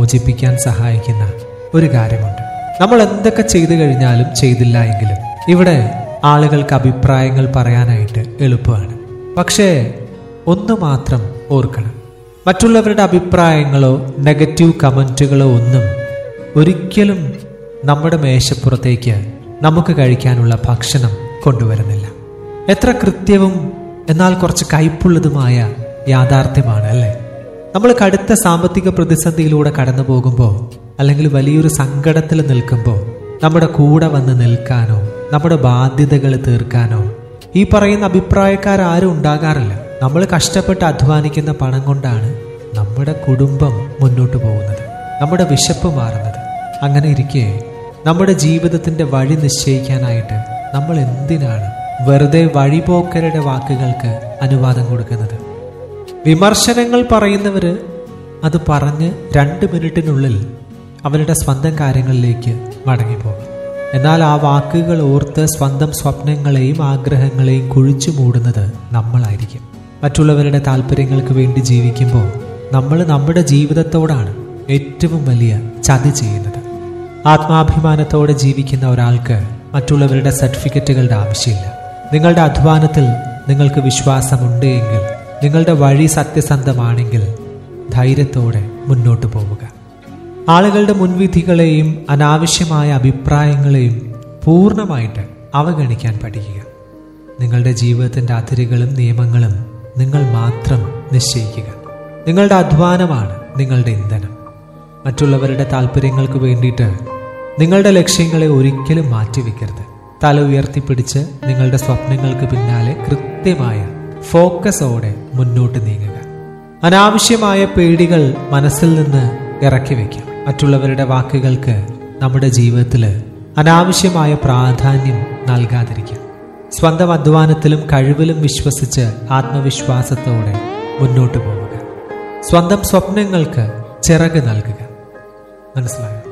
മോചിപ്പിക്കാൻ സഹായിക്കുന്ന ഒരു കാര്യമുണ്ട് നമ്മൾ എന്തൊക്കെ ചെയ്തു കഴിഞ്ഞാലും ചെയ്തില്ല എങ്കിലും ഇവിടെ ആളുകൾക്ക് അഭിപ്രായങ്ങൾ പറയാനായിട്ട് എളുപ്പമാണ് പക്ഷേ ഒന്ന് മാത്രം ഓർക്കണം മറ്റുള്ളവരുടെ അഭിപ്രായങ്ങളോ നെഗറ്റീവ് കമൻറ്റുകളോ ഒന്നും ഒരിക്കലും നമ്മുടെ മേശപ്പുറത്തേക്ക് നമുക്ക് കഴിക്കാനുള്ള ഭക്ഷണം കൊണ്ടുവരുന്നില്ല എത്ര കൃത്യവും എന്നാൽ കുറച്ച് കയ്പുള്ളതുമായ യാഥാർത്ഥ്യമാണ് അല്ലേ നമ്മൾ കടുത്ത സാമ്പത്തിക പ്രതിസന്ധിയിലൂടെ കടന്നു പോകുമ്പോൾ അല്ലെങ്കിൽ വലിയൊരു സങ്കടത്തിൽ നിൽക്കുമ്പോൾ നമ്മുടെ കൂടെ വന്ന് നിൽക്കാനോ നമ്മുടെ ബാധ്യതകൾ തീർക്കാനോ ഈ പറയുന്ന അഭിപ്രായക്കാരും ഉണ്ടാകാറില്ല നമ്മൾ കഷ്ടപ്പെട്ട് അധ്വാനിക്കുന്ന പണം കൊണ്ടാണ് നമ്മുടെ കുടുംബം മുന്നോട്ട് പോകുന്നത് നമ്മുടെ വിശപ്പ് മാറുന്നത് അങ്ങനെ ഇരിക്കെ നമ്മുടെ ജീവിതത്തിന്റെ വഴി നിശ്ചയിക്കാനായിട്ട് നമ്മൾ എന്തിനാണ് വെറുതെ വഴിപോക്കരുടെ വാക്കുകൾക്ക് അനുവാദം കൊടുക്കുന്നത് വിമർശനങ്ങൾ പറയുന്നവര് അത് പറഞ്ഞ് രണ്ട് മിനിറ്റിനുള്ളിൽ അവരുടെ സ്വന്തം കാര്യങ്ങളിലേക്ക് മടങ്ങിപ്പോകും എന്നാൽ ആ വാക്കുകൾ ഓർത്ത് സ്വന്തം സ്വപ്നങ്ങളെയും ആഗ്രഹങ്ങളെയും കുഴിച്ചു മൂടുന്നത് നമ്മളായിരിക്കും മറ്റുള്ളവരുടെ താല്പര്യങ്ങൾക്ക് വേണ്ടി ജീവിക്കുമ്പോൾ നമ്മൾ നമ്മുടെ ജീവിതത്തോടാണ് ഏറ്റവും വലിയ ചതി ചെയ്യുന്നത് ആത്മാഭിമാനത്തോടെ ജീവിക്കുന്ന ഒരാൾക്ക് മറ്റുള്ളവരുടെ സർട്ടിഫിക്കറ്റുകളുടെ ആവശ്യമില്ല നിങ്ങളുടെ അധ്വാനത്തിൽ നിങ്ങൾക്ക് വിശ്വാസമുണ്ട് എങ്കിൽ നിങ്ങളുടെ വഴി സത്യസന്ധമാണെങ്കിൽ ധൈര്യത്തോടെ മുന്നോട്ട് പോവുക ആളുകളുടെ മുൻവിധികളെയും അനാവശ്യമായ അഭിപ്രായങ്ങളെയും പൂർണ്ണമായിട്ട് അവഗണിക്കാൻ പഠിക്കുക നിങ്ങളുടെ ജീവിതത്തിന്റെ അതിരുകളും നിയമങ്ങളും നിങ്ങൾ മാത്രം നിശ്ചയിക്കുക നിങ്ങളുടെ അധ്വാനമാണ് നിങ്ങളുടെ ഇന്ധനം മറ്റുള്ളവരുടെ താല്പര്യങ്ങൾക്ക് വേണ്ടിയിട്ട് നിങ്ങളുടെ ലക്ഷ്യങ്ങളെ ഒരിക്കലും മാറ്റിവെക്കരുത് തല ഉയർത്തിപ്പിടിച്ച് നിങ്ങളുടെ സ്വപ്നങ്ങൾക്ക് പിന്നാലെ കൃത്യമായ ഫോക്കസോടെ മുന്നോട്ട് നീങ്ങുക അനാവശ്യമായ പേടികൾ മനസ്സിൽ നിന്ന് ഇറക്കി വയ്ക്കാം മറ്റുള്ളവരുടെ വാക്കുകൾക്ക് നമ്മുടെ ജീവിതത്തിൽ അനാവശ്യമായ പ്രാധാന്യം നൽകാതിരിക്കാം സ്വന്തം അധ്വാനത്തിലും കഴിവിലും വിശ്വസിച്ച് ആത്മവിശ്വാസത്തോടെ മുന്നോട്ട് പോവുക സ്വന്തം സ്വപ്നങ്ങൾക്ക് ചിറക് നൽകുക മനസ്സിലായോ